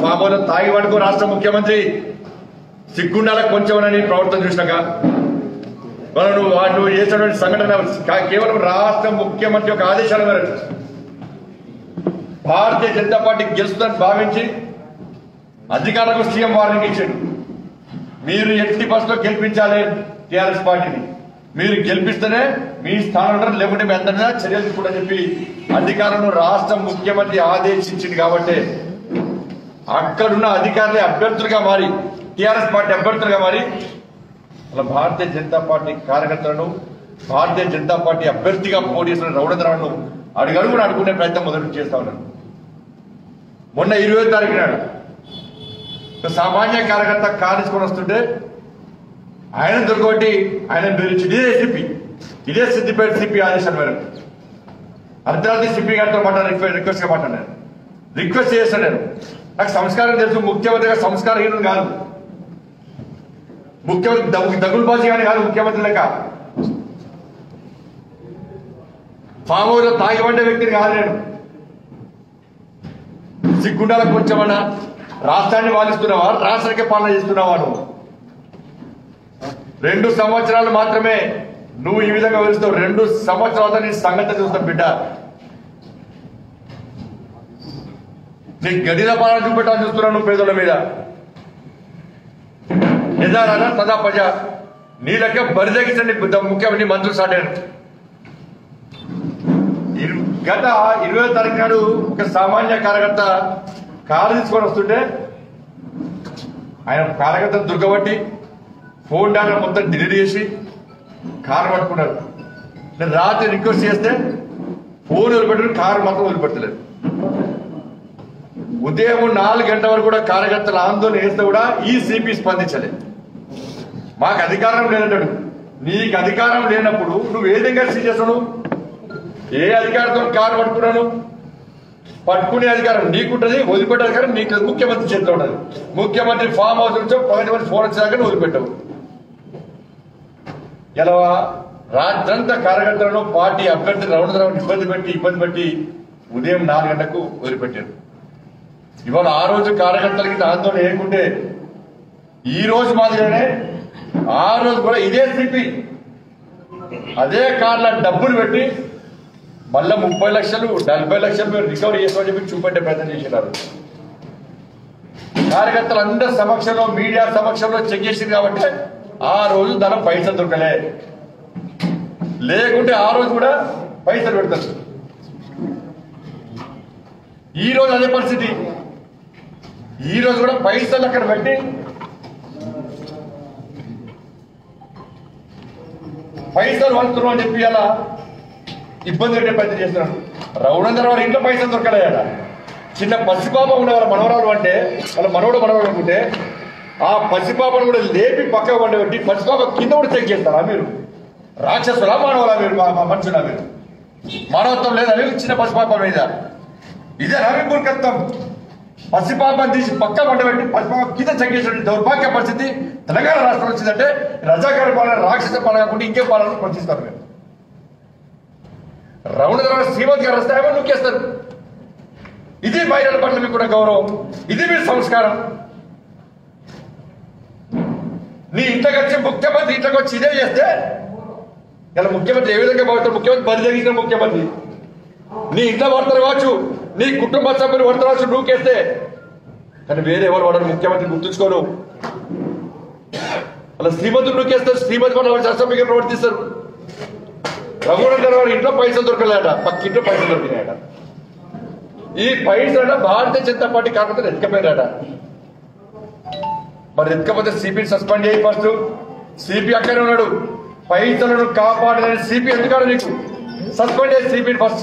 మామూలు తాగి వరకు రాష్ట్ర ముఖ్యమంత్రి సిగ్గుండాల కొంచెం ప్రవర్తన చూసినాక మనం నువ్వు వా- నువ్వు చేసినటువంటి సంఘటన కా- కేవలం రాష్ట్ర ముఖ్యమంత్రి యొక్క ఆదేశాల మేరకు భారతీయ జనతా పార్టీ గెలుస్తుందని భావించి అధికారులకు సీఎం వార్నింగ్ ఇచ్చాడు మీరు ఎట్టి బస్సులో గెలిపించాలి టీఆర్ఎస్ పార్టీని మీరు గెలిపిస్తేనే మీ స్థానం ఉంటారు లేకుంటే మీ అందరినీ చర్యలు తీసుకుంటని చెప్పి అధికారులను రాష్ట్ర ముఖ్యమంత్రి ఆదేశించింది కాబట్టి అక్కడున్న అధికారులే అభ్యర్థులుగా మారి టీఆర్ఎస్ పార్టీ అభ్యర్థులుగా మారి అలా భారతీయ జనతా పార్టీ కార్యకర్తలను భారతీయ జనతా పార్టీ అభ్యర్థిగా పోటీ చేసిన రౌడద్రాలను అడుగడుగున అడుగునే ప్రయత్నం మొదలు చేస్తా ఉన్నారు మొన్న ఇరవై తారీఖు నాడు ఒక సామాన్య కార్యకర్త కారించుకొని వస్తుంటే ఆయన దొరకొట్టి ఆయన పిలిచి ఇదే సిపి ఇదే సిద్దిపేట సిపి ఆదేశాల మేరకు అర్ధరాత్రి సిపి గారితో మాట్లాడారు రిక్వెస్ట్ గా మాట్లాడారు రిక్వెస్ట్ చేశాను నేను నాకు సంస్కారం తెలుసు ముఖ్యమంత్రిగా సంస్కారహీనుడు కాదు ముఖ్యమంత్రి దగు- దగులుబాజీ కానీ కాదు ముఖ్యమంత్రి లెక్క ఫామ్ హౌస్ లో తాగి వండే వ్యక్తిని కాదు నేను సిగ్గుండాల కొంచెమన్నా రాష్ట్రాన్ని పాలిస్తున్నావా రాష్ట్రానికే పాలన చేస్తున్నావా నువ్వు రెండు సంవత్సరాలు మాత్రమే నువ్వు ఈ విధంగా వెలుస్తావు రెండు సంవత్సరాలతో నీ సంగతి చూస్తావు బిడ్డ నీ గడిల పాలన చూపెట్టాలని చూస్తున్నావు నువ్వు పేదల మీద నిజానా సదా ప్రజ నీ లెక్క బరిదగించండి ముఖ్యమంత్రి మంత్రులు సాటారు ఇరు- గత ఇరవై తారీఖు నాడు ఒక సామాన్య కార్యకర్త కారు తీసుకొని వస్తుంటే ఆయన కార్యకర్త దుర్గబట్టి ఫోన్ డేటా మొత్తం డిలీట్ చేసి కారు పట్టుకున్నారు నేను రాత్రి రిక్వెస్ట్ చేస్తే ఫోన్ వదిలిపెట్టారు కారు మాత్రం వదిలిపెట్టలేదు ఉదయం నాలుగు గంటల వరకు కూడా కార్యకర్తలు ఆందోళన చేస్తే కూడా ఈ సిపి స్పందించలేదు మాకు అధికారం లేదంటాడు నీకు అధికారం లేనప్పుడు నువ్వు ఏ విధంగా సీజ్ చేస్తావు ఏ అధికారంతో కారు పట్టుకున్నాను పట్టుకునే అధికారం నీకుంటది వదిలిపెట్టే అధికారం నీకు లేదు. ముఖ్యమంత్రి చేతిలో ఉన్నది ముఖ్యమంత్రి ఫామ్ హౌస్ నుంచో పది మంది ఫోన్ వచ్చేదాకా నువ్వు వదిలిపెట్టవు ఇలా రాత్రంతా కార్యకర్తలను పార్టీ అభ్యర్థులు రౌండ్ ఇబ్బంది పెట్టి ఇబ్బంది పెట్టి ఉదయం నాలుగు గంటలకు వదిలిపెట్టారు ఇవాళ ఆ రోజు కార్యకర్తలకి ఆందోళన లేకుంటే ఈ రోజు మాదిరిగానే ఆ రోజు కూడా ఇదే సిపి అదే కార్ల డబ్బులు పెట్టి మళ్ళా ముప్పై లక్షలు నలభై లక్షలు మీరు రికవరీ చేస్తామని చెప్పి చూపెట్టే ప్రయత్నం చేసినారు కార్యకర్తలు అందరి సమక్షంలో మీడియా సమక్షంలో చెక్ చేసింది కాబట్టి ఆ రోజు ధనం పైసలు దొరకలే లేకుంటే ఆ రోజు కూడా పైసలు పెడతారు ఈ రోజు అదే పరిస్థితి ఈ రోజు కూడా పైసలు అక్కడ పెట్టి పైసలు వంతున్నాం అని చెప్పి అలా ఇబ్బంది పెట్టే ప్రయత్నం చేస్తున్నాడు రౌడందర వారి ఇంట్లో పైసలు దొరకలేదట చిన్న పసిపాప ఉండే వాళ్ళ మనవరాలు అంటే వాళ్ళ మనవడు మనవడు అనుకుంటే ఆ పసిపాపను కూడా లేపి పక్క వండబెట్టి పసిపాప కింద కూడా చెక్ చేస్తారా మీరు రాక్షసులా మానవులా మీరు మా మా మనుషులా మీరు మానవత్వం లేదా మీరు చిన్న పసిపాప మీద ఇదే రవి మూర్ఖత్వం పసిపాపని తీసి పక్క వండబెట్టి పసిపాప కింద చెక్ చేసిన దౌర్భాగ్య పరిస్థితి తెలంగాణ రాష్ట్రం వచ్చిందంటే రజాకార పాలన రాక్షస పాలన కాకుండా ఇంకే పాలన ప్రశ్నిస్తారు మీరు రౌండ్ తర్వాత శ్రీమతి గారు వస్తాయేమో నొక్కేస్తారు ఇది మహిళల పట్ల మీకు కూడా గౌరవం ఇది మీ సంస్కారం నీ ఇంట్లోకి వచ్చి ముఖ్యమంత్రి ఇంట్లోకి వచ్చి ఇదే చేస్తే ఇలా ముఖ్యమంత్రి ఏ విధంగా పడతారు ముఖ్యమంత్రి బరి జరిగిన ముఖ్యమంత్రి నీ ఇంట్లో పడతారు కావచ్చు నీ కుటుంబ సభ్యులు పడతారు కావచ్చు నూకేస్తే కానీ వేరే ఎవరు పడరు ముఖ్యమంత్రి గుర్తుంచుకోను అలా శ్రీమతులు నూకేస్తారు శ్రీమతి పట్ల వాళ్ళు అసభ్యంగా ప్రవర్తిస్తారు రఘునందన్ వారి ఇంట్లో పైసలు దొరకలేట పక్క ఇంట్లో పైసలు దొరికినాయట ఈ పైసలు భారతీయ జనతా పార్టీ కాకపోతే ఎత్తుకపోయారట మరి ఎత్తుకపోతే సిపి సస్పెండ్ చేయి ఫస్ట్ సిపి అక్కడే ఉన్నాడు పైసలను కాపాడని సిపి ఎందుకాడు నీకు సస్పెండ్ చేసి సిపి ఫస్ట్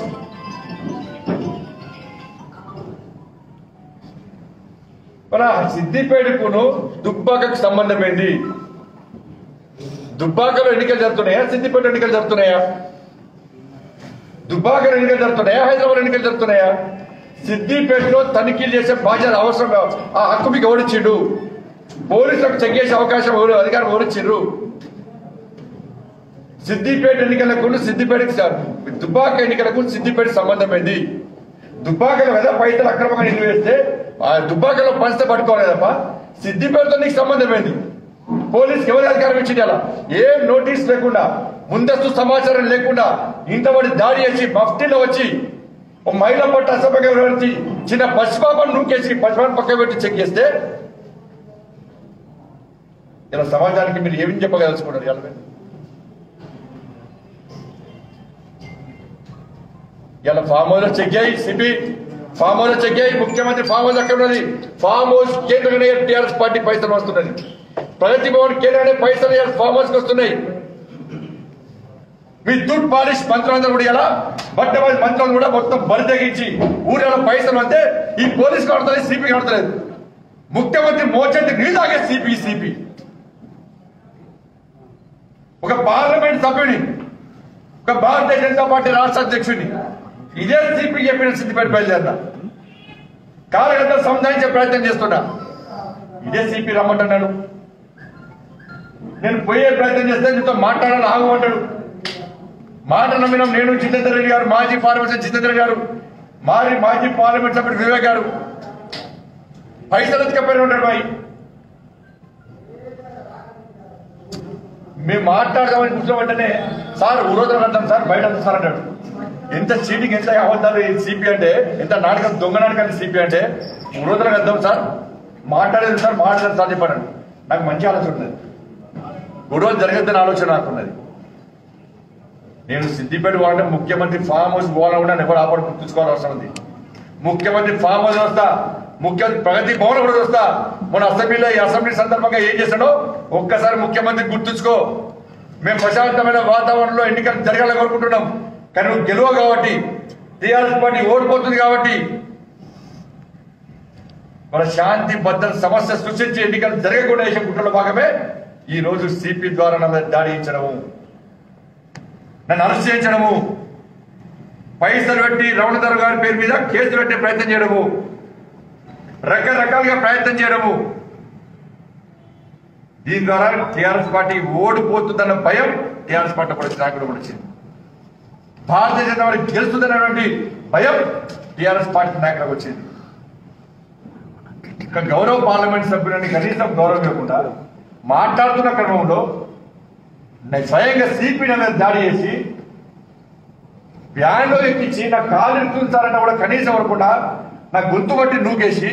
మన సిద్దిపేటకును దుబ్బాకకు సంబంధం ఏంటి దుబ్బాకలో ఎన్నికలు జరుగుతున్నాయా సిద్దిపేట ఎన్నికలు జరుగుతున్నాయా దుబ్బాకలో ఎన్నికలు జరుగుతున్నాయా హైదరాబాద్ ఎన్నికలు జరుగుతున్నాయా సిద్దిపేటలో తనిఖీలు చేసే బాధ్యత అవసరం ఆ హక్కు మీకు ఎవరిచ్చిండు పోలీసులకు చెక్ చేసే అవకాశం ఎవరు అధికారం ఎవరిచ్చిండ్రు సిద్దిపేట ఎన్నికలకు సిద్దిపేటకి స- దుబ్బాక ఎన్నికలకు సిద్దిపేట సంబంధం ఏంది దుబ్బాకల మీద పైసలు అక్రమంగా నిలివేస్తే ఆ దుబ్బాకలో పంచితే పట్టుకోవాలి తప్ప సిద్దిపేటతో నీకు సంబంధం ఏంది పోలీస్కి ఎవరి అధికారం ఇచ్చింది అలా ఏం నోటీస్ లేకుండా ముందస్తు సమాచారం లేకుండా ఇంతవడి దాడి చేసి మఫ్టీలో వచ్చి ఓ మహిళ పట్ల అసభ్యంగా వివరించి చిన్న పసిపాపను నూకేసి పసిపాపను పక్క పెట్టి చెక్ చేస్తే ఇలా సమాజానికి మీరు ఏమి చెప్పగలుచుకున్నారు ఇవాళ మీరు? ఇలా ఫామ్ హౌస్ చెక్ చేయి సిపి ఫామ్ హౌస్ చెక్ చేయి ముఖ్యమంత్రి ఫామ్ హౌస్ అక్కడ ఉన్నది ఫామ్ హౌస్ కేంద్రంగానే టీఆర్ఎస్ పార్టీ పైసలు వస్తున్నది ప్రగతి భవన్ కేంద్రంగానే పైసలు ఇవాళ ఫామ్ హౌస్ కి వస్తున్నాయి మీ దుడ్ పాలిష్ మంత్రులందరూ కూడా ఇలా బట్టవారి మంత్రులు కూడా మొత్తం బరి తెగించి ఊరిలో పైసలు అంతే ఈ పోలీస్ కడతలేదు సిపి కడతలేదు ముఖ్యమంత్రి మోచండి నీళ్ళు తాగే సిపి సిపి ఒక పార్లమెంట్ సభ్యుని ఒక భారతీయ జనతా పార్టీ రాష్ట్ర అధ్యక్షుడిని ఇదే సిపి చెప్పిన సిద్దిపేట బయలుదేరదా కార్యకర్తలు సముదాయించే ప్రయత్నం చేస్తున్నా ఇదే సిపి రమ్మంటున్నాడు నేను పోయే ప్రయత్నం చేస్తే నీతో మాట్లాడాలని ఆగు అంటాడు మాట నమ్మినాం నేను జితేందర్ రెడ్డి గారు మాజీ పార్లమెంట్ జితేందర్ రెడ్డి గారు మాజీ మాజీ పార్లమెంట్ సభ్యుడు వివేక్ గారు పైసలు ఎత్తుకపోయి ఉంటాడు బాయ్ మేము మాట్లాడదామని కూర్చోబెట్టనే సార్ ఉరోధన కడతాం సార్ బయట వస్తాం సార్ అంటాడు ఎంత చీటింగ్ ఎంత అబద్ధాలు సిపి అంటే ఎంత నాటకం దొంగ నాటకాలు సిపి అంటే ఉరోధన కద్దాం సార్ మాట్లాడేది సార్ మాట్లాడదు సార్ చెప్పాడు నాకు మంచి ఆలోచన ఉన్నది గొడవ జరగద్దని ఆలోచన నాకున్నది నేను సిద్దిపేట పోవాలంటే ముఖ్యమంత్రి ఫామ్ హౌస్ పోవాలని కూడా ఎవరు ఆపడి గుర్తుంచుకోవాల్సిన అవసరం ఉంది ముఖ్యమంత్రి ఫామ్ హౌస్ వస్తా ముఖ్యమంత్రి ప్రగతి భవన్ కూడా వస్తా మన అసెంబ్లీలో ఈ అసెంబ్లీ సందర్భంగా ఏం చేశాడో ఒక్కసారి ముఖ్యమంత్రి గుర్తుంచుకో మేము ప్రశాంతమైన వాతావరణంలో ఎన్నికలు జరగాలని కోరుకుంటున్నాం కానీ నువ్వు గెలువ కాబట్టి టీఆర్ఎస్ పార్టీ ఓడిపోతుంది కాబట్టి మన శాంతి భద్రత సమస్య సృష్టించి ఎన్నికలు జరగకుండా చేసే కుట్రలో భాగమే ఈ రోజు సిపి ద్వారా నా మీద దాడి చేయించడము నన్ను అరెస్ట్ చేయించడము పైసలు పెట్టి రమణధర్ గారి పేరు మీద కేసులు పెట్టే ప్రయత్నం చేయడము రకరకాలుగా ప్రయత్నం చేయడము దీని ద్వారా టీఆర్ఎస్ పార్టీ ఓడిపోతుందన్న భయం టీఆర్ఎస్ పార్టీ కూడా నాకు కూడా వచ్చింది భారతీయ జనతా పార్టీ గెలుస్తుందన్నటువంటి భయం టీఆర్ఎస్ పార్టీ నాయకులకు వచ్చింది ఇక గౌరవ పార్లమెంట్ సభ్యులని కనీసం గౌరవం ఇవ్వకుండా మాట్లాడుతున్న క్రమంలో నేను స్వయంగా సిపి మీద దాడి చేసి వ్యాన్లో ఎక్కించి నా కాలు ఇరుకుతారంటే కూడా కనీసం అవ్వకుండా నా గొంతు బట్టి నూకేసి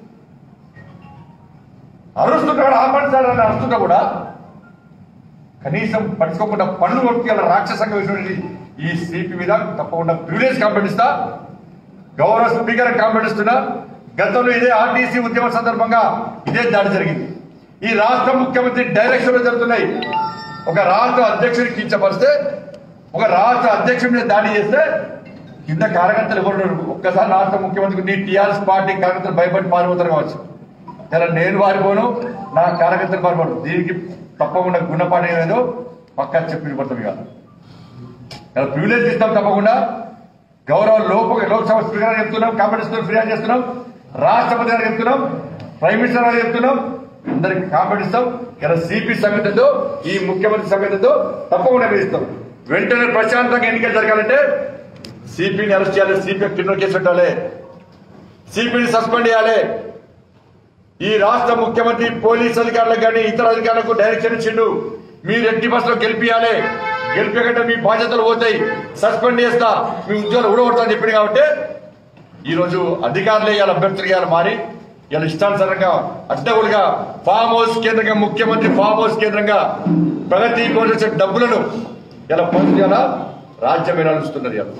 అరుస్తున్నాడు ఆపండి సార్ అని అరుస్తున్నా కూడా కనీసం పట్టుకోకుండా పనులు కొట్టి అలా రాక్షసంగా వేసినటువంటి ఈ సిపి మీద తప్పకుండా ప్రివిలేజ్ కంప్లైంట్ ఇస్తా గౌరవ స్పీకర్ కంప్లైంట్ ఇస్తున్నా గతంలో ఇదే ఆర్టీసీ ఉద్యమ సందర్భంగా ఇదే దాడి జరిగింది ఈ రాష్ట్ర ముఖ్యమంత్రి డైరెక్షన్లు జరుగుతున్నాయి ఒక రాష్ట్ర అధ్యక్షుడిని కించపరిస్తే ఒక రాష్ట్ర అధ్యక్షుడి మీద దాడి చేస్తే కింద కార్యకర్తలు ఎవరు ఉండరు. ఒక్కసారి రాష్ట్ర ముఖ్యమంత్రికి నీ టీఆర్ఎస్ పార్టీ కార్యకర్తలు భయపడి పారిపోతారు కావచ్చు ఇలా నేను పారిపోను నా కార్యకర్తలు పారిపోను దీనికి తప్పకుండా గుణపాఠం ఏదో పక్కా చెప్పి పడతాం కాదు ఇలా ప్రివిలేజ్ ఇస్తాం తప్పకుండా గౌరవ లోప లోక్సభ స్పీకర్ గారు చెప్తున్నాం కాంపిటీషన్ ఫిర్యాదు చేస్తున్నాం రాష్ట్రపతి గారు చెప్తున్నాం ప్రైమ్ మినిస్టర్ గారు చెప్తున్నాం అందరికి కాంపిటీస్తాం ఇలా సిపి సంగతితో ఈ ముఖ్యమంత్రి సంగతితో తప్పకుండా వేస్తాం వెంటనే ప్రశాంతంగా ఎన్నికలు జరగాలంటే సిపిని అరెస్ట్ చేయాలి సిపి క్రిమినల్ కేసు పెట్టాలి సిపిని సస్పెండ్ చేయాలి ఈ రాష్ట్ర ముఖ్యమంత్రి పోలీస్ అధికారులకు కానీ ఇతర అధికారులకు డైరెక్షన్ ఇచ్చిండు మీరు ఎట్టి బస్సులో గెలిపియాలి గెలిపేకంటే మీ బాధ్యతలు పోతాయి సస్పెండ్ చేస్తా మీ ఉద్యోగాలు ఊడగొడతా అని చెప్పింది కాబట్టి ఈ రోజు అధికారులే ఇవాళ అభ్యర్థులు ఇవాళ మారి ఇలా ఇష్టానుసారంగా అడ్డగులుగా ఫామ్ హౌస్ కేంద్రంగా ముఖ్యమంత్రి ఫామ్ హౌస్ కేంద్రంగా ప్రగతి పోలీసు డబ్బులను ఇలా పంచు ఇలా రాజ్యం నడుస్తున్నది ఇలా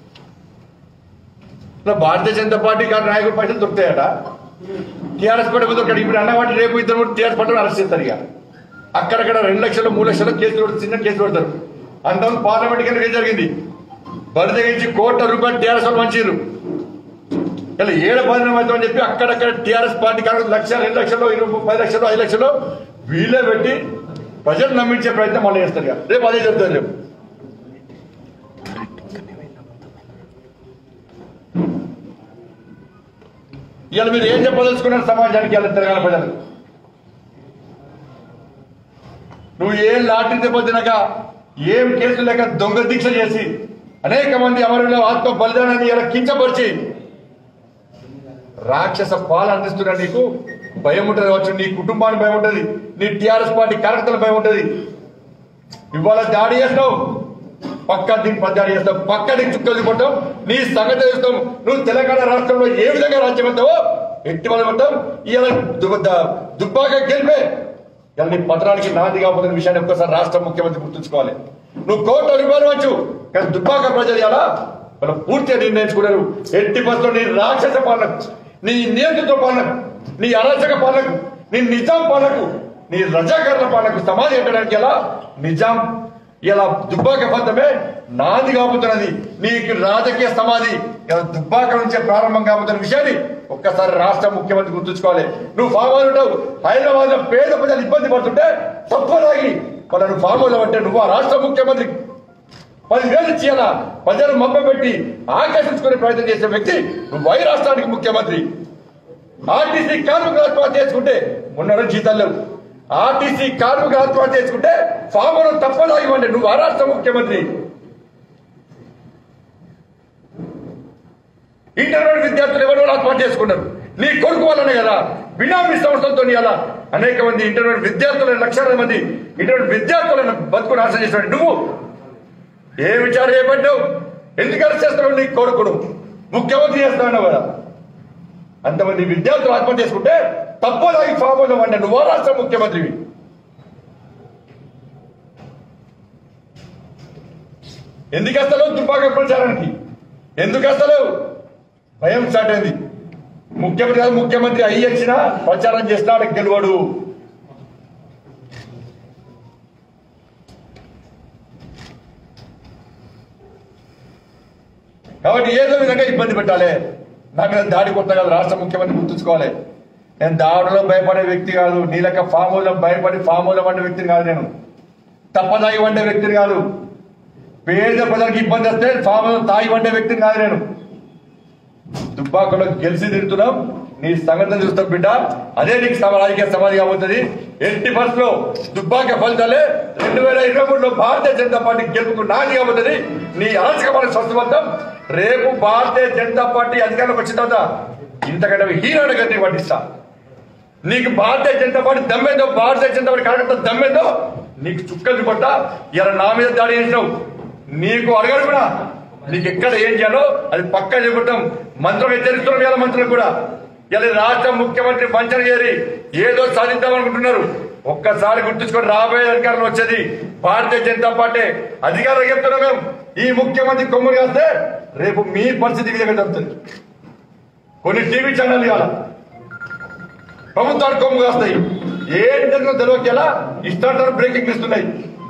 ఇలా భారతీయ జనతా పార్టీ గారి నాయకుడు పైసలు దొరుకుతాయట టీఆర్ఎస్ పార్టీ దొరికాడు ఇప్పుడు అన్నవాటి రేపు ఇద్దరు టీఆర్ఎస్ పార్టీ అరెస్ట్ చేస్తారు ఇక అక్కడక్కడ రెండు లక్షలు మూడు లక్షలు కేసులు పెడతారు, చిన్న కేసులు పెడతారు అంతకుముందు పార్లమెంట్ కింద ఏం జరిగింది బరి తెగించి కోట్ల రూపాయలు టీఆర్ఎస్ వాళ్ళు మంచిరు ఇలా ఏడు పదిహేను అవుతాం అని చెప్పి అక్కడక్కడ టీఆర్ఎస్ పార్టీ కాడ లక్ష రెండు లక్షలు ఇరవై పది లక్షలు ఐదు లక్షలు వీళ్ళే పెట్టి ప్రజలు నమ్మించే ప్రయత్నం మళ్ళీ చేస్తారు ఇక. రేపు అదే చెప్తారు రేపు ఇవాళ మీరు ఏం చెప్పదలుచుకున్నారు సమాజానికి ఇవాళ తెలంగాణ ప్రజలకు నువ్వు ఏం లాటరీ దెబ్బతినక ఏం కేసులు లేక దొంగ దీక్ష చేసి అనేక మంది అమరుల ఆత్మ బలిదానాన్ని ఇలా కించపరిచి రాక్షస పాలన అందిస్తున్నా నీకు భయం ఉంటుంది కావచ్చు నీ కుటుంబానికి భయం ఉంటుంది నీ టిఆర్ఎస్ పార్టీ కార్యకర్తలకు భయం ఉంటుంది ఇవాళ దాడి చేస్తావు పక్క దీనికి పద్దాడి చేస్తావు పక్క నీకు చుక్కలు కొట్టావు నీ సంగతి చేస్తాం నువ్వు తెలంగాణ రాష్ట్రంలో ఏ విధంగా రాజ్యం వెళ్తావో ఎట్టి వాళ్ళు పడతాం ఇవాళ దుబ్బాక గెలిపే ఇలా నీ పత్రానికి నాంది కాకపోతున్న విషయాన్ని ఒక్కసారి రాష్ట్ర ముఖ్యమంత్రి గుర్తుంచుకోవాలి నువ్వు కోట్ల రూపాయలు వచ్చు కానీ దుబ్బాక ప్రజలు ఇలా మనం పూర్తిగా నిర్ణయించుకున్నారు ఎట్టి బస్సులో నీ రాక్షస పాలనకు నీ నియంత్రిత పాలనకు నీ అరాచక పాలనకు నీ నిజాం పాలనకు నీ రజాకరణ పాలనకు సమాధి ఎట్టడానికి ఎలా నిజాం ఇలా దుబ్బాక ఫలితమే నాది కాబోతున్నది నీకు రాజకీయ సమాధి ఇలా దుబ్బాక నుంచే ప్రారంభం కాబోతున్న విషయాన్ని ఒక్కసారి రాష్ట్ర ముఖ్యమంత్రి గుర్తుంచుకోవాలి నువ్వు ఫామ్ హౌస్ ఉంటావు హైదరాబాద్ లో పేద ప్రజలు ఇబ్బంది పడుతుంటే తప్పదాగి వాళ్ళను ఫామ్ హౌస్ అంటే నువ్వు ఆ రాష్ట్ర ముఖ్యమంత్రి పదివేలు ఇచ్చేయాలా ప్రజలు మబ్బ పెట్టి ఆకర్షించుకునే ప్రయత్నం చేసే వ్యక్తి నువ్వు వై రాష్ట్రానికి ముఖ్యమంత్రి ఆర్టీసీ కార్మికులు ఆత్మహత్య చేసుకుంటే మొన్న జీతాలు లేవు ఆర్టీసీ కార్మికులు ఆత్మహత్య చేసుకుంటే ఫాములు తప్పదాగి ఇవ్వండి నువ్వు ఆ రాష్ట్ర ముఖ్యమంత్రి ఇంటర్మీడియట్ విద్యార్థులు ఎవరు ఆత్మహత్య చేసుకున్నారు నీ కొడుకు వల్లనే కదా బినామీ సంస్థలతో అలా అనేక మంది ఇంటర్మీడియట్ విద్యార్థులు లక్షల మంది ఇంటర్మీడియట్ విద్యార్థులను బతుకు నాశనం చేసినాడు నువ్వు ఏ విచారం చేపట్టావు ఎందుకు అరెస్ట్ చేస్తావు నీ కొడుకును ముఖ్యమంత్రి చేస్తావు కదా అంతమంది విద్యార్థులు ఆత్మహత్య చేసుకుంటే తప్పదాగి ఫామ్ హౌస్ వండి నువ్వు రాష్ట్ర ముఖ్యమంత్రివి ఎందుకు వస్తలేవు దుబ్బాక ప్రచారానికి ఎందుకు వస్తలేవు భయం స్టార్ట్ అయింది ముఖ్యమంత్రి కాదు ముఖ్యమంత్రి అయ్యి వచ్చినా ప్రచారం చేస్తాడు గెలవడు కాబట్టి ఏదో విధంగా ఇబ్బంది పెట్టాలి నా మీద దాడి కొట్ట కాదు రాష్ట్ర ముఖ్యమంత్రి గుర్తుంచుకోవాలి నేను దాడులో భయపడే వ్యక్తి కాదు నీ లెక్క ఫామ్ హౌస్ లో భయపడి ఫామ్ హౌస్ లో పడ్డ వ్యక్తిని కాదు నేను తప్పదాగి వండే వ్యక్తిని కాదు పేద ప్రజలకు ఇబ్బంది వస్తే ఫామ్ హౌస్ తాగి వండే వ్యక్తిని కాదు నేను దుబ్బాకలో గెలిచి తింటున్నాం నీ సంగతిని చూస్తాం బిడ్డ అదే నీకు సమ రాజకీయ సమాధి కాబోతుంది ఎట్టి పరిస్థితిలో దుబ్బాక ఫలితాలే రెండు వేల ఇరవై మూడులో భారతీయ జనతా పార్టీ గెలుపుకు నాది కాబోతుంది నీ అరాచకమైన స్వస్థబద్ధం రేపు భారతీయ జనతా పార్టీ అధికారంలోకి వచ్చిన తర్వాత ఇంతకంటే హీరోని గతి పట్టిస్తా నీకు భారతీయ జనతా పార్టీ దమ్మేందో భారతీయ జనతా పార్టీ కార్యకర్త దమ్మేందో నీకు చుక్కలు చూపట్టా ఇలా నా మీద దాడి చేసినావు నీకు అడగడు కూడా నీకు ఎక్కడ ఏం చేయాలో అది పక్కా చెబుతాం మంత్రులు హెచ్చరిస్తున్నాం ఇలా మంత్రులు కూడా ఇలా రాష్ట్ర ముఖ్యమంత్రి వంచన చేరి ఏదో సాధిద్దాం అనుకుంటున్నారు ఒక్కసారి గుర్తుంచుకొని రాబోయే అధికారంలో వచ్చేది భారతీయ జనతా పార్టీ అధికారులు చెప్తున్నాం మేము ఈ ముఖ్యమంత్రి కొమ్ములు కాస్తే రేపు మీ పరిస్థితి ఈ విధంగా జరుగుతుంది కొన్ని టీవీ ఛానల్ ఇవాళ ప్రభుత్వానికి కొమ్ము కాస్తాయి ఏం జరిగిందో తెలియకేలా ఇష్టాంతరం బ్రేకింగ్ ఇస్తున్నాయి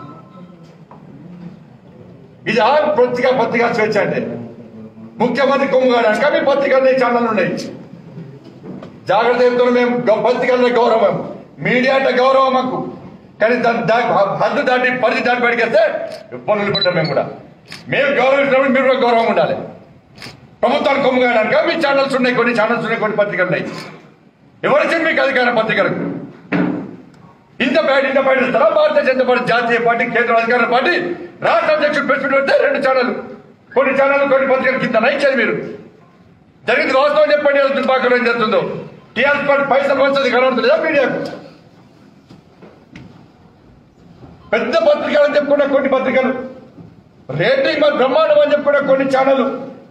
ఇది ఆ పత్రిక పత్రిక స్వేచ్ఛ అంటే ముఖ్యమంత్రి కొమ్ము కాడానికి మీ పత్రికలు ఛానల్ ఉన్నాయి జాగ్రత్త చెప్తున్నాం మేము గ- పత్రికల్లో గౌరవం మీడియా అంటే గౌరవం మాకు కానీ దాన్ని దా- హద్దు దాటి పరిధి దాటి బయటకెళ్తే ఇబ్బందులు పెట్టాం మేము కూడా మేము గౌరవించినప్పుడు మీరు కూడా గౌరవం ఉండాలి ప్రభుత్వానికి కొమ్ము కాయడానికి మీ ఛానల్స్ ఉన్నాయి కొన్ని ఛానల్స్ ఉన్నాయి కొన్ని పత్రికలు ఉన్నాయి ఎవరిచ్చింది మీకు అధికార పత్రికలకు ఇంత బయట ఇంత బయట ఇస్తారా భారతీయ జనతా పార్టీ జాతీయ పార్టీ కేంద్ర అధికార పార్టీ రాష్ట్ర అధ్యక్షుడు ప్రెస్ మీట్ పెడితే రెండు ఛానల్ కొన్ని ఛానల్ కొన్ని పత్రికలు కింద ఇచ్చారు మీరు జరిగింది వాస్తవం చెప్పండి ఎలా దుర్భాగ్యం ఏం జరుగుతుందో టీఆర్ఎస్ పార్టీ పైసలు వచ్చేది కనబడుతుందా మీడియాకు పెద్ద పత్రికలు అని చెప్పుకున్న కొన్ని పత్రికలు రేటింగ్ మరి బ్రహ్మాండం అని చెప్పుకున్న కొన్ని ఛానల్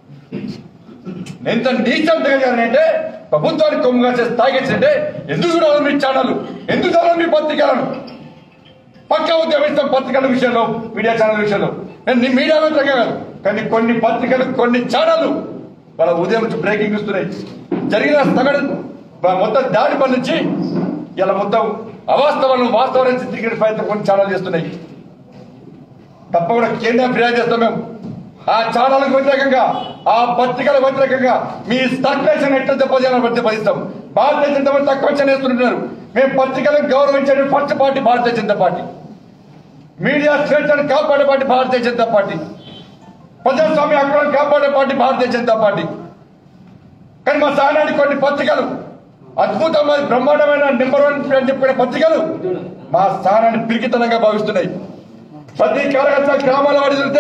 ఎంత నీచం తెలియాలంటే ప్రభుత్వానికి కొమ్ముగా చేసి తాగేసింటే ఎందుకు రాదు మీ ఛానల్ ఎందుకు రాదు మీ పత్రికలను పక్క ఉద్యమిస్తాం పత్రికల విషయంలో మీడియా ఛానల్ విషయంలో నేను నీ మీడియా వ్యతిరేకం కాదు కానీ కొన్ని పత్రికలు కొన్ని ఛానళ్ళు వాళ్ళ ఉదయం నుంచి బ్రేకింగ్ ఇస్తున్నాయి జరిగిన స్థగడ మొత్తం దాడి పని నుంచి ఇలా మొత్తం అవాస్తవాలను వాస్తవాలను చిత్రీకరణ ప్రయత్నం కొన్ని ఛానల్ చేస్తున్నాయి తప్పకుండా కేంద్ర ఫిర్యాదు చేస్తాం మేము ఆ ఛానల్కు వ్యతిరేకంగా ఆ పత్రికలకు వ్యతిరేకంగా మీ సర్క్యులేషన్ ఎట్లా దెబ్బతీయాలని ప్రతిపాదిస్తాం భారతీయ జనతా పార్టీ తక్కువ అంచనా వేస్తున్నారు మేము పత్రికలను గౌరవించే first party Bharatiya Janata party media స్వేచ్ఛను కాపాడే పార్టీ భారతీయ జనతా పార్టీ ప్రజాస్వామ్య హక్కులను కాపాడే పార్టీ భారతీయ జనతా పార్టీ కానీ మా స్థానానికి కొన్ని పత్రికలు అద్భుతమైన బ్రహ్మాండమైన నెంబర్ వన్ అని చెప్పిన పత్రికలు మా స్థానాన్ని పిరికితనంగా భావిస్తున్నాయి ప్రతి కార్యకర్త గ్రామాల వాడి తిరిగితే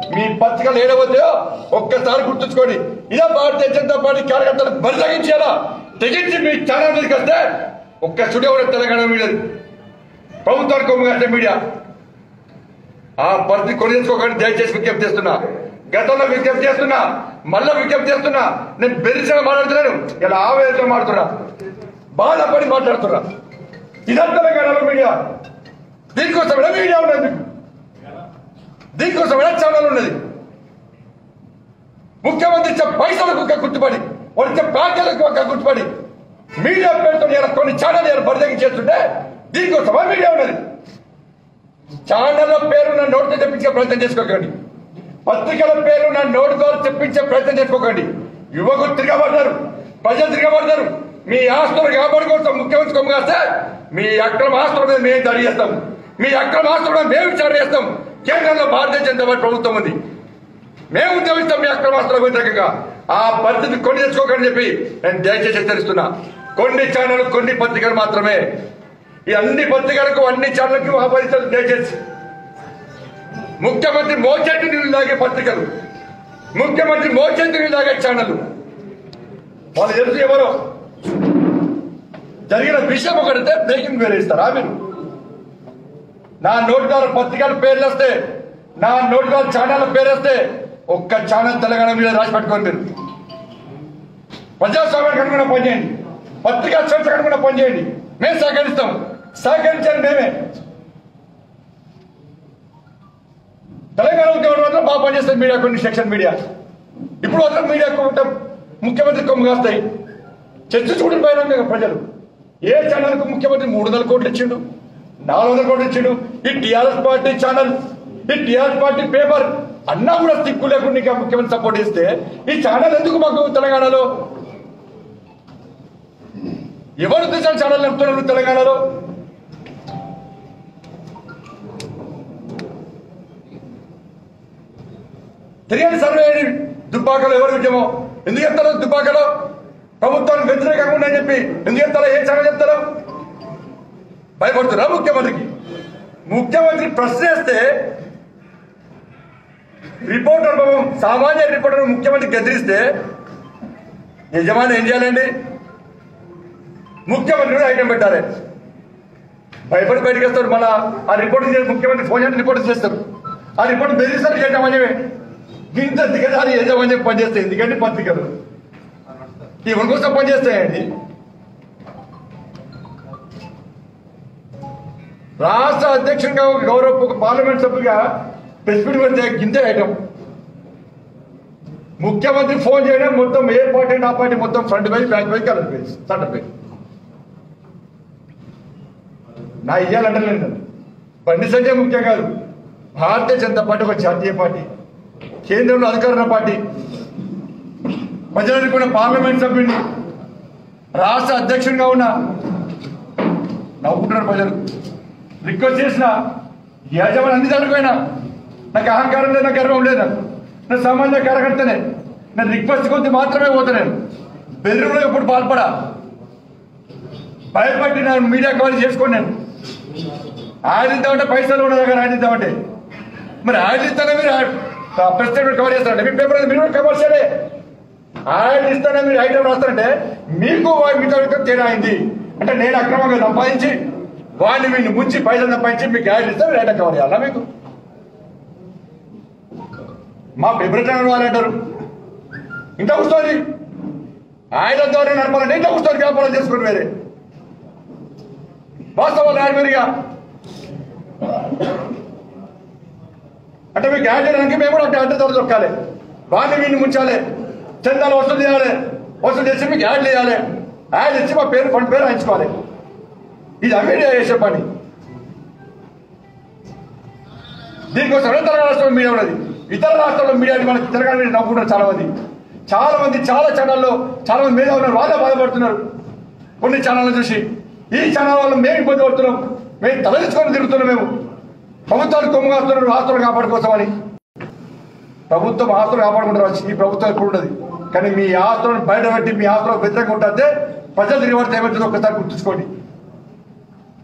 మీ పత్రికలు ఏడవద్దో ఒక్కసారి గుర్తుంచుకోండి ఇదే భారతీయ జనతా పార్టీ కార్యకర్తలు బరి తగ్గించేలా తెగించి మీ ఛానల్ మీదకి వస్తే ఒక్క స్టూడియో కూడా తెలంగాణ మీడియా ప్రభుత్వానికి కొమ్ముగా మీడియా ఆ పరిస్థితి కొని తెచ్చుకోకండి దయచేసి విజ్ఞప్తి చేస్తున్నా గతంలో విజ్ఞప్తి చేస్తున్నా మళ్ళా విజ్ఞప్తి చేస్తున్నా నేను బెరిసగా మాట్లాడుతున్నాను ఇలా ఆవేదనతో మాట్లాడుతున్నా బాధపడి మాట్లాడుతున్నా ఇదంతా తెలంగాణలో మీడియా దీనికోసం ఎలా మీడియా ఉన్నది మీకు దీనికోసం ఎలా ఛానల్ ఉన్నది ముఖ్యమంత్రి ఇచ్చే పైసలకు ఒక గుర్తుపడి వాళ్ళు ఇచ్చే ప్యాకేలకు ఒక గుర్తుపడి మీడియా పేరుతో ఇలా కొన్ని ఛానల్ ఇలా బరిదగి చేస్తుంటే దీనికోసమా మీడియా ఉన్నది ఛానళ్ళ పేరున్న నోటితో తెప్పించే ప్రయత్నం చేసుకోకండి పత్రికల పేరున్న నోటితో తెప్పించే ప్రయత్నం చేసుకోకండి యువకులు తిరగబడ్డారు ప్రజలు తిరగబడ్డారు మీ ఆస్తులు కాపాడుకోవడం ముఖ్యమంత్రి కొమ్ము కాస్తే మీ అక్రమ ఆస్తుల మీద మేము దాడి చేస్తాం మీ అక్రమ ఆస్తుల మీద మేము విచారణ చేస్తాం కేంద్రంలో భారతీయ జనతా పార్టీ ప్రభుత్వం ఉంది మేము ఉద్యమిస్తాం మీ అక్రమ ఆస్తులకు వ్యతిరేకంగా ఆ పరిస్థితి కొన్ని తెచ్చుకోకని చెప్పి నేను దయచేసి హెచ్చరిస్తున్నా కొన్ని ఛానల్ కొన్ని పత్రికలు మాత్రమే ఈ అన్ని పత్రికలకు అన్ని ఛానళ్ళకు ఆహ్వానించాలి దయచేసి ముఖ్యమంత్రి మోచేతి నీళ్ళు లాగే పత్రికలు ముఖ్యమంత్రి మోచేతి నీళ్ళు లాగే ఛానల్ వాళ్ళు తెలుసు ఎవరో జరిగిన విషయం ఒకటితే బ్రేకింగ్ వేరే ఇస్తారా మీరు నా నోటి ద్వారా పత్రికల పేర్లు వస్తే నా నోటి ద్వారా ఛానల్ పేరు వస్తే ఒక్క ఛానల్ తెలంగాణ మీద రాసి పెట్టుకోండి మీరు ప్రజాస్వామ్యానికి అనుకున్న పనిచేయండి పత్రికా స్వేచ్ఛకు అనుకున్న పనిచేయండి మేము సహకరిస్తాం సహకరించాలి మేమే తెలంగాణ ఉద్యోగం మాత్రం బాగా పనిచేస్తుంది మీడియా కొన్ని సెక్షన్ మీడియా ఇప్పుడు మాత్రం మీడియా కొమ్ము ముఖ్యమంత్రి కొమ్ము కాస్తాయి చర్చ చూడండి బహిరంగంగా ప్రజలు ఏ ఛానల్కు ముఖ్యమంత్రి మూడు వందల కోట్లు ఇచ్చిండు నాలుగు వందల కోట్లు ఇచ్చిండు ఈ టిఆర్ఎస్ పార్టీ ఛానల్ ఈ టిఆర్ఎస్ పార్టీ పేపర్ అన్నా కూడా దిక్కు లేకుండా ఇంకా ముఖ్యమంత్రి సపోర్ట్ చేస్తే ఈ ఛానల్ ఎందుకు మాకు తెలంగాణలో ఎవరు తెచ్చిన ఛానల్ నడుపుతున్నారు తెలంగాణలో తెలియని సర్వే చేయండి. దుబ్బాకలో ఎవరు ఉద్యమం ఎందుకు చెప్తారు దుబ్బాకలో ప్రభుత్వానికి వ్యతిరేకంగా ఉందని చెప్పి ఎందుకు చెప్తారో ఏ ఛానల్ చెప్తారో భయపడుతున్నా ముఖ్యమంత్రికి ముఖ్యమంత్రి ప్రశ్న వేస్తే రిపోర్టర్ పాపం సామాన్య రిపోర్టర్ ముఖ్యమంత్రి గెదిరిస్తే యజమాని ఏం చేయాలండి ముఖ్యమంత్రి కూడా ఐటెం పెట్టాలి భయపడి బయటకు వస్తారు మన ఆ రిపోర్ట్ చేసి ముఖ్యమంత్రి ఫోన్ చేసి రిపోర్ట్ చేస్తారు ఆ రిపోర్ట్ బెదిరిస్తారు యజమాన్యమే ఇంత దిగజారి యజమాన్యం పనిచేస్తాయి ఎందుకంటే పత్రికలు ఇవరి కోసం పనిచేస్తాయండి రాష్ట్ర అధ్యక్షుడిగా ఒక గౌరవ ఒక పార్లమెంట్ సభ్యుగా ప్రెస్ మీట్ పెడితే గింతే ఐటమ్ ముఖ్యమంత్రి ఫోన్ చేయడం మొత్తం ఏ పార్టీ నా పార్టీ మొత్తం front page back page colour page centre page నా ఇయ్యాలంటే నేను బండి సంజయ్ ముఖ్యం కాదు భారతీయ జనతా పార్టీ ఒక జాతీయ పార్టీ కేంద్రంలో అధికార పార్టీ ప్రజలకు కూడా పార్లమెంట్ సభ్యుడిని రాష్ట్ర అధ్యక్షుడిగా ఉన్న నవ్వుకుంటున్నారు ప్రజలు రిక్వెస్ట్ చేసిన యజమాని అన్ని దాటిపోయినా నాకు అహంకారం లేదు నాకు గర్వం లేదు నాకు నేను సామాన్య కార్యకర్తనే నేను రిక్వెస్ట్ కొద్ది మాత్రమే పోతా నేను బెదిరిలో ఎప్పుడు పాల్పడా భయపడి నేను మీడియా కవర్ చేసుకోండి నేను ఆడిద్దామంటే పైసలు ఉన్న దగ్గర ఆడిద్దామంటే మరి ఆడిస్తానే మీరు ప్రెసిడెంట్ కవర్ చేస్తారంటే మీ పేపర్ మీరు కూడా కవర్ చేయలే ఆయన ఇస్తానే మీరు ఐటమ్ రాస్తారంటే మీకు వా- మీతో ఇంకా తేడా అయింది అంటే నేను అక్రమంగా సంపాదించి వాడిని వీడిని ముంచి పైసలు సంపాదించి మీకు యాడ్ ఇస్తే మీరు ఐటమ్ కవర్ చేయాలా మీకు మా విభజన వాళ్ళు అంటారు ఇంత కూర్చోండి ఆయన ద్వారా నడపాలంటే ఇంత కూర్చొని వ్యాపారం చేసుకోండి వేరే వాస్తవాలు రాడు మీరుగా అంటే మీకు యాడ్ చేయడానికి మేము కూడా అంటే అడ్డ ధర దొక్కాలి వాడిని వీడిని ముంచాలి చందాలు వసూలు చేయాలి వసూలు చేసి మీకు యాడ్ చేయాలి యాడ్ ఇచ్చి మా పేరు ఫండ్ పేరు రాయించుకోవాలి ఇది అమీడియా చేసే పని దీనికోసం తెలంగాణ రాష్ట్రంలో మీడియా ఉన్నది ఇతర రాష్ట్రాల్లో మీడియా మనకి తెలంగాణ మీద నవ్వుకుంటారు చాలా మంది చాలా మంది చాలా ఛానల్లో చాలా మంది మీద ఉన్నారు వాళ్ళే బాధపడుతున్నారు కొన్ని ఛానళ్ళు చూసి ఈ ఛానల్ వల్ల మేము ఇబ్బంది పడుతున్నాం మేము తలదించుకొని తిరుగుతున్నాం మేము ప్రభుత్వాలు కొమ్ము కాస్తున్నారు ఆస్తులు కాపాడుకోసమని ప్రభుత్వం ఆస్తులు కాపాడుకుంటారు ఈ ప్రభుత్వం ఎప్పుడు ఉండదు కానీ మీ ఆస్తులను బయట పెట్టి మీ ఆస్తులకు వ్యతిరేకంగా ఉంటుంటే ప్రజలు తిరిగి ఏమవుతుందో ఒక్కసారి గుర్తుంచుకోండి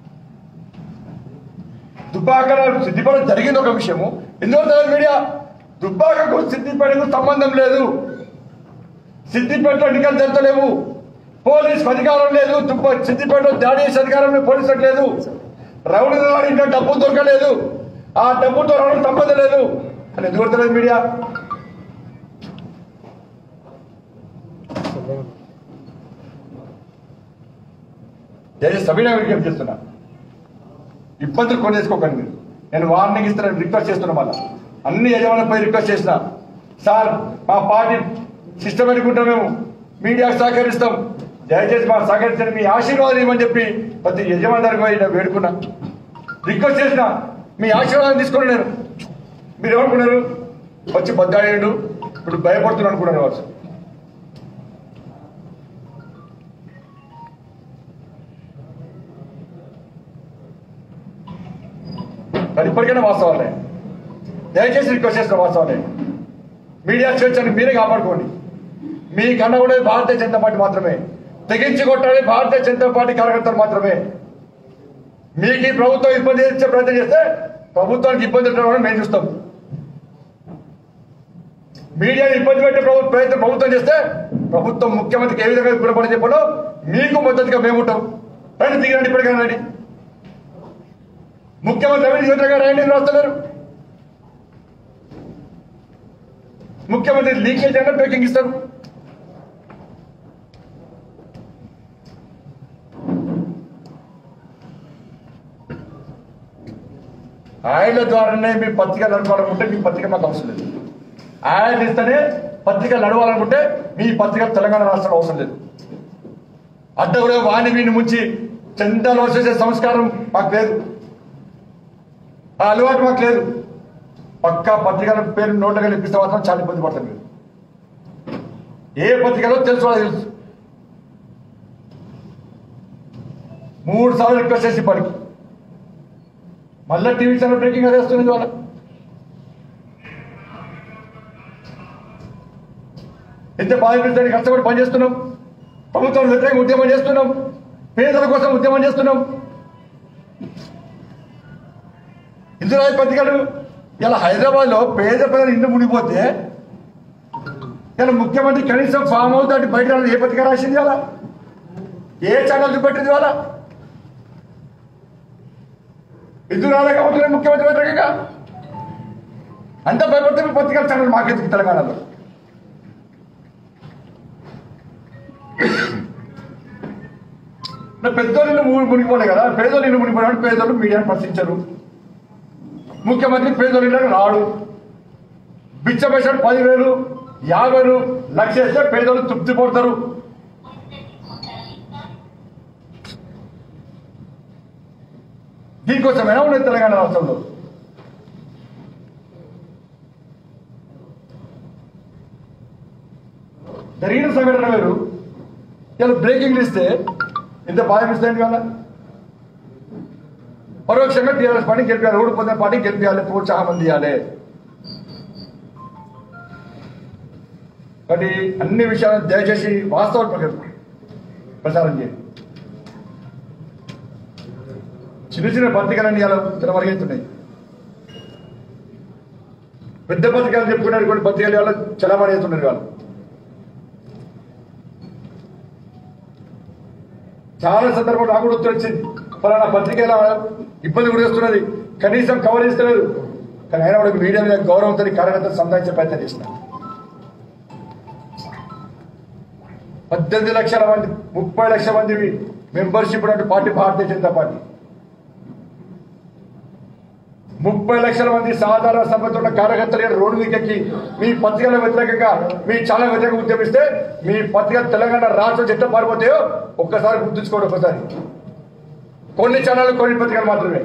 దుబ్బాకల సిద్దిపేట జరిగింది ఒక విషయము ఎందువల్ల తెలియదు మీడియా దుబ్బాకకు సిద్దిపేటకు సంబంధం లేదు సిద్దిపేటలో ఎన్నికలు జరగలేవు పోలీస్ అధికారం లేదు దుబ్బ సిద్దిపేటలో దాడి చేసే అధికారం పోలీసులకు లేదు రౌడీ ఇంట్లో డబ్బు దొరకలేదు ఆ డబ్బుతో రావడం సంబంధం లేదు అని ఎందుకు కొడతలేదు మీడియా దయచేసి సభ్యుల విజ్ఞప్తి చేస్తున్నా ఇబ్బందులు కొని చేసుకోకండి మీరు నేను వార్నింగ్ ఇస్తున్నా రిక్వెస్ట్ చేస్తున్నా మళ్ళా అన్ని యజమానులపై రిక్వెస్ట్ చేసిన సార్ మా పార్టీ సిస్టమేటిక్ ఉంటాం మేము మీడియాకు సహకరిస్తాం దయచేసి మా సహకరించండి మీ ఆశీర్వాదం ఇవ్వని చెప్పి ప్రతి యజమాని దగ్గరికి పోయి నేను వేడుకున్నా రిక్వెస్ట్ చేసిన మీ ఆశీర్వాదం తీసుకుని నేను మీరు ఏమనుకున్నారు వచ్చి బద్దాడేడు ఇప్పుడు భయపడుతున్నాను అనుకున్నారు వాళ్ళు మరి ఇప్పటికైనా వాస్తవాలే దయచేసి రిక్వెస్ట్ చేస్తున్న వాస్తవాలే మీడియా స్వేచ్ఛని మీరే కాపాడుకోండి మీ కన్నా కూడా భారతీయ జనతా పార్టీ మాత్రమే తెగించి కొట్టాలి భారతీయ జనతా పార్టీ కార్యకర్తలు మాత్రమే మీకు ఈ ప్రభుత్వం ఇబ్బంది ఇచ్చే ప్రయత్నం చేస్తే ప్రభుత్వానికి ఇబ్బంది పెట్టడం మేము చూస్తాం మీడియాని ఇబ్బంది పెట్టే ప్రభు ప్రయత్నం ప్రభుత్వం చేస్తే ప్రభుత్వం ముఖ్యమంత్రికి ఏ విధంగా గుణపడి చెప్పడం మీకు మద్దతుగా మేము ఉంటాం రండి దిగండి ఇప్పటికైనా రండి ముఖ్యమంత్రి అవినీతి యోజన గారు రాయండి రాస్తలేరు ముఖ్యమంత్రి లీకేజ్ అంటే బ్రేకింగ్ ఇస్తారు ఆయన ద్వారానే మీ పత్రిక నడపాలనుకుంటే మీ పత్రిక మాకు అవసరం లేదు ఆయన ఇస్తేనే పత్రిక నడవాలనుకుంటే మీ పత్రిక తెలంగాణ రాష్ట్రం అవసరం లేదు అడ్డగుడే వాణి వీని ముంచి చందాలు వచ్చేసే సంస్కారం మాకు లేదు ఆ అలవాటు మాకు లేదు పక్కా పత్రికల పేరు నోట్లుగా ఇప్పిస్తే మాత్రం చాలా ఇబ్బంది పడతాం మీరు ఏ పత్రికలో తెలుసు వాళ్ళకి తెలుసు మూడు సార్లు రిక్వెస్ట్ చేసి ఇప్పటికి మళ్ళీ టీవీ ఛానల్ బ్రేకింగ్ అది వస్తుంది వాళ్ళ ఎంత బాధితుడికి కష్టపడి పనిచేస్తున్నాం ప్రభుత్వం వ్యతిరేకంగా ఉద్యమం చేస్తున్నాం పేదల కోసం ఉద్యమం చేస్తున్నాం ఇందిరాజు పత్రికలు ఇలా హైదరాబాద్ లో పేద ప్రజలు ఇంటి మునిగిపోతే ఇలా ముఖ్యమంత్రి కనీసం ఫామ్ హౌస్ దాటి బయట రాలేదు. ఏ పత్రిక రాసింది అలా ఏ ఛానల్ చూపెట్టింది వాళ్ళ ఎందుకు రాలేకపోతున్నాయి ముఖ్యమంత్రి వ్యతిరేకంగా అంత భయపడితే మీ పత్రికల ఛానల్ మాకెందుకు తెలంగాణలో మరి పెద్దోళ్ళు ఇల్లు ము- మునిగిపోలే కదా పేదోళ్ళు ఇల్లు మునిగిపోయినప్పుడు పేదోళ్ళు మీడియాను ప్రశ్నించరు ముఖ్యమంత్రి పేదోళ్ళు ఇళ్ళకి రాడు బిచ్చపేసాడు పదివేలు యాభైలు లక్ష వేస్తే పేదోళ్ళు తృప్తి పడతారు దీనికోసమైనా ఉన్నది తెలంగాణ రాష్ట్రంలో జరిగిన సంఘటన వేరు ఇలా బ్రేకింగ్ ఇస్తే ఇంత బాధ ఇస్తాయండి వాళ్ళ పరోక్షంగా టీఆర్ఎస్ పార్టీ గెలిపాలి ఓడిపోతే పార్టీ గెలిపించాలి ప్రోత్సాహం అందియాలి కాబట్టి అన్ని విషయాలను దయచేసి వాస్తవ ప్రకారం ప్రచారం చేయండి చిన్న చిన్న పత్రికలన్నీ ఇలా తెరవరిగెత్తున్నాయి పెద్ద పత్రికలు చెప్పుకున్నారు కొన్ని పత్రికలు వాళ్ళు చలామణి అవుతున్నారు వాళ్ళు చాలా సందర్భంలో నాకు కూడా ఉత్తరం వచ్చింది ఫలానా పత్రిక ఇలా ఇబ్బంది కూడా చేస్తున్నది కనీసం కవర్ చేస్తలేదు కానీ అయినా కూడా మీడియా మీద గౌరవంతో కార్యకర్తలు సంపాదించే ప్రయత్నం చేసిన పద్దెనిమిది లక్షల మంది ముప్పై లక్షల మంది మెంబర్షిప్ ఉన్నట్టు పార్టీ భారతీయ జనతా పార్టీ ముప్పై లక్షల మంది సాధారణ సభ్యత ఉన్న కార్యకర్తలు ఇక్కడ రోడ్డు మీదకి మీ పత్రికల వ్యతిరేకంగా మీ చాలా వ్యతిరేకంగా ఉద్యమిస్తే మీ పత్రిక తెలంగాణ రాష్ట్రం ఎట్లా పారిపోతాయో ఒక్కసారి గుర్తుంచుకోండి ఒకసారి కొన్ని ఛానల్ కొన్ని పత్రికలు మాత్రమే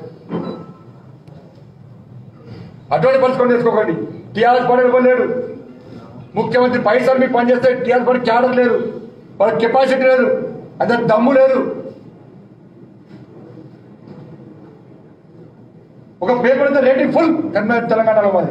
అటువంటి పరిస్థితి చేసుకోకండి టీఆర్ఎస్ పార్టీ ఇవ్వలేడు ముఖ్యమంత్రి పైసలు మీకు పనిచేస్తే టీఆర్ఎస్ పార్టీ క్యాడర్ లేదు వాళ్ళకి కెపాసిటీ లేదు అంత దమ్ము లేదు ఒక పేపర్ అయితే రేటింగ్ ఫుల్ కర్ణాటక తెలంగాణలో మాది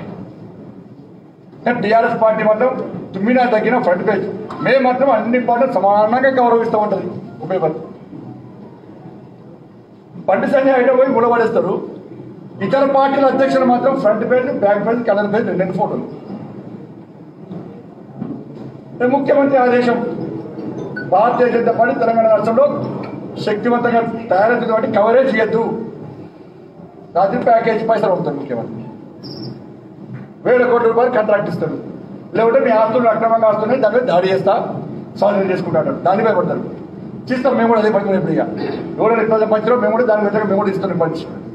కానీ టీఆర్ఎస్ పార్టీ మాత్రం తుమ్మినా తగ్గిన ఫ్రంట్ పేజ్ మేము మాత్రం అన్ని పార్టీలు సమానంగా గౌరవిస్తూ ఉంటుంది ఒక పేపర్ పండి సంజయ్ అయితే పోయి ముడబడేస్తారు ఇతర పార్టీల అధ్యక్షులు మాత్రం front page back page colour page రెండు రెండు ఫోటోలు ఇది ముఖ్యమంత్రి ఆదేశం భారతీయ జనతా పార్టీ తెలంగాణ రాష్ట్రంలో శక్తివంతంగా తయారైంది కాబట్టి కవరేజ్ చేయొద్దు రాత్రి ప్యాకేజ్ పైసలు అవుతారు ముఖ్యమంత్రి వేల కోట్ల రూపాయలు కాంట్రాక్ట్ ఇస్తారు లేకుంటే మీ ఆస్తులు అక్రమంగా ఆస్తున్నాయి దాని మీద దాడి చేస్తా స్వాధీనం చేసుకుంటాడు దాని మీద పడతారు చేస్తాం మేము కూడా అదే పడుతున్నాం ఇప్పుడు ఇక ఎవరైనా ఇట్లా పంచడం మేము కూడా దాని మీద మేము కూడా ఇస్తున్నాం పంచి